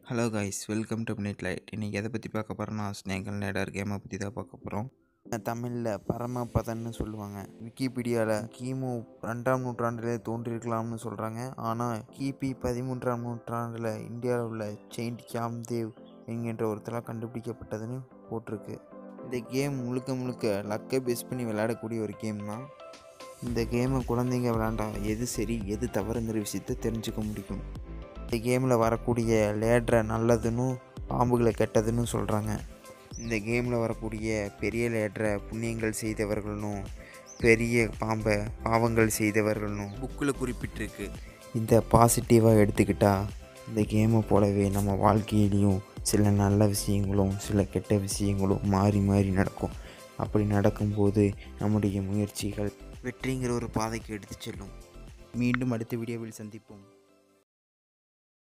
hello guys welcome to minute light இன்றைக்கி எதை பற்றி பார்க்க போகிறோன்னா ஸ்னேகல் லேடர் கேமை பற்றி தான் பார்க்க போகிறோம் தமிழில் பரமபதன்னு சொல்லுவாங்க விக்கிபீடியாவில் கிமு ரெண்டாம் நூற்றாண்டிலே தோன்றியிருக்கலாம்னு சொல்கிறாங்க ஆனால் கிபி பதிமூன்றாம் நூற்றாண்டில் இந்தியாவில் உள்ள செயின்ட் கியாம்தேவ் என்கின்ற ஒருத்தரால் கண்டுபிடிக்கப்பட்டதுன்னு போட்டிருக்கு இந்த கேம் முழுக்க முழுக்க லக்கை பேஸ் பண்ணி விளையாடக்கூடிய ஒரு கேம் தான் இந்த கேமை குழந்தைங்க விளையாண்டா எது சரி எது தவறுங்கிற விஷயத்தை தெரிஞ்சுக்க முடியும் இந்த கேமில் வரக்கூடிய லேட்ரை நல்லதுன்னு பாம்புகளை கெட்டதுன்னு சொல்கிறாங்க இந்த கேமில் வரக்கூடிய பெரிய லேட்ரை புண்ணியங்கள் செய்தவர்களும் பெரிய பாம்பை பாவங்கள் செய்தவர்களும் புக்கில் குறிப்பிட்டிருக்கு இந்த பாசிட்டிவாக எடுத்துக்கிட்டால் இந்த கேமை போலவே நம்ம வாழ்க்கையிலையும் சில நல்ல விஷயங்களும் சில கெட்ட விஷயங்களும் மாறி மாறி நடக்கும் அப்படி நடக்கும்போது நம்முடைய முயற்சிகள் வெற்றிங்கிற ஒரு பாதைக்கு எடுத்து செல்லும் மீண்டும் அடுத்த வீடியோவில் சந்திப்போம்